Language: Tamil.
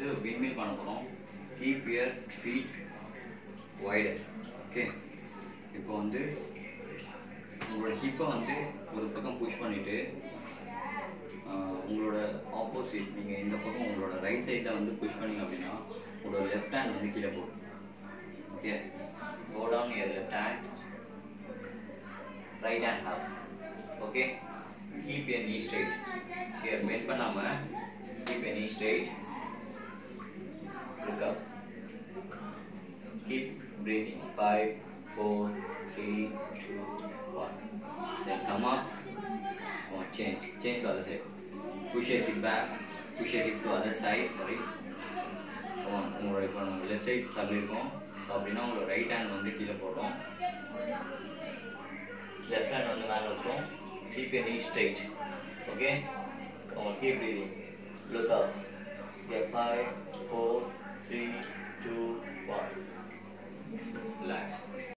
வந்து விண்மில் பண்ண போகிறோம் keep your feet wider okay இப்போ வந்து உங்களோட ஹிப்பை வந்து ஒரு பக்கம் புஷ் பண்ணிவிட்டு உங்களோட ஆப்போசிட் நீங்கள் இந்த பக்கம் உங்களோட ரைட் சைடில் வந்து புஷ் பண்ணீங்க அப்படின்னா உங்களோட லெஃப்ட் ஹேண்ட் வந்து கீழே போடும் okay go down your left hand right hand up okay keep your knee straight here bend பண்ணாமல் keep your knee straight look up keep breathing five four three two one then come up come on change change to other side push your hip back push your hip to other side sorry come on உங்களோட இப்போ நம்ம லெஃப்ட் சைட் தள்ளியிருக்கோம் ஸோ அப்படின்னா உங்களோட ரைட் ஹேண்ட் வந்து கீழே போடுறோம் லெஃப்ட் ஹேண்ட் வந்து மேலே இருக்கும் keep your knee straight okay come on keep breathing look up get five four three two one